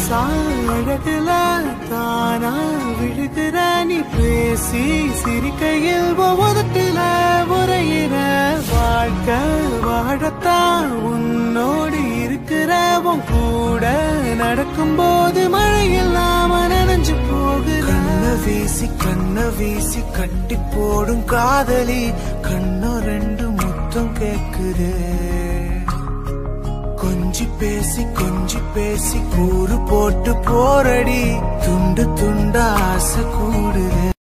அழகுல தானா விழுகிற நீ பேசி சிரிக்கையில் ஒவ்வொருத்தில உரையிற வாழ்க்கை வாழத்தான் உன்னோடு இருக்கிற உன் கூட நடக்கும்போது மழை இல்லாம நனைஞ்சு போகுற கண்ண வீசி கண்ண வீசி கட்டி போடும் காதலி கண்ணோ ரெண்டு முத்தம் கேக்குது கொஞ்சி பேசி கொஞ்சி பேசி கூறு போட்டு போரடி துண்டு துண்டா ஆசை கூடுது